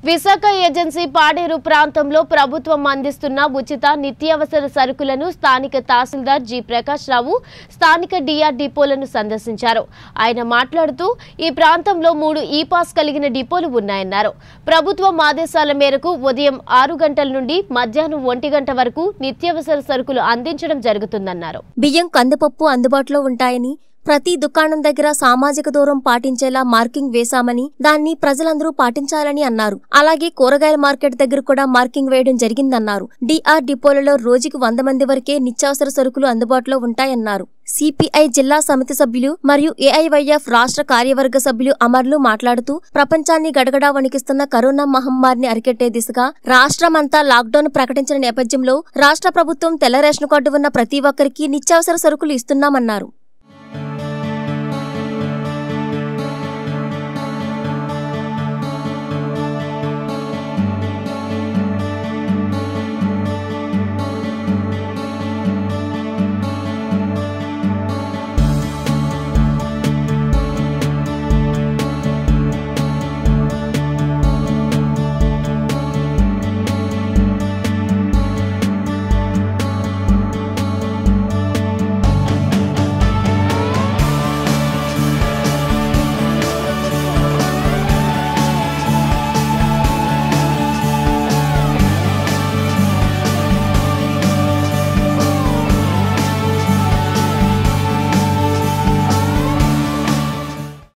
Visakha agency Paderu ప్రాంతంలో ప్రభుత్వం అందిస్తున్న ఉచిత నిత్యావసర సరుకులను స్థానిక తహసీల్దార్ జి ప్రకాష్ రావు స్థానిక డిఆర్ డిపోలను సందర్శించారు ఆయన మాట్లాడుతూ ఈ ప్రాంతంలో మూడు ఈ పాస్ కలిగిన డిపోలు ఉన్నాయన్నారు ప్రభుత్వం ఆదేశాల మేరకు ఉదయం ఆరు గంటల నుండి మధ్యాహ్నం ఒంటి గంట వరకు నిత్యావసర సరుకులు అందించడం జరుగుతుందన్నారు బియ్యం కందిపప్పు అందుబాటులో ఉంటాయని ప్రతి దుకాణం దగ్గర సామాజిక దూరం పాటించేలా మార్కింగ్ వేశామని దాన్ని ప్రజలందరూ పాటించాలని అన్నారు అలాగే కూరగాయల మార్కెట్ దగ్గర కూడా మార్కింగ్ వేయడం జరిగిందన్నారు డిఆర్ డిపోలలో రోజుకి వంద మంది వరకే నిత్యావసర సరుకులు అందుబాటులో ఉంటాయన్నారు సిపిఐ జిల్లా సమితి సభ్యులు మరియు ఏఐవైఎఫ్ రాష్ట్ర కార్యవర్గ సభ్యులు అమర్లు మాట్లాడుతూ ప్రపంచాన్ని గడగడా వణికిస్తున్న కరోనా మహమ్మారిని అరికెట్టే దిశగా రాష్ట్రమంతా లాక్డౌన్ ప్రకటించిన నేపథ్యంలో రాష్ట్ర ప్రభుత్వం తెల్ల రేషన్ కార్డు ఉన్న ప్రతి ఒక్కరికి నిత్యావసర సరుకులు ఇస్తున్నామన్నారు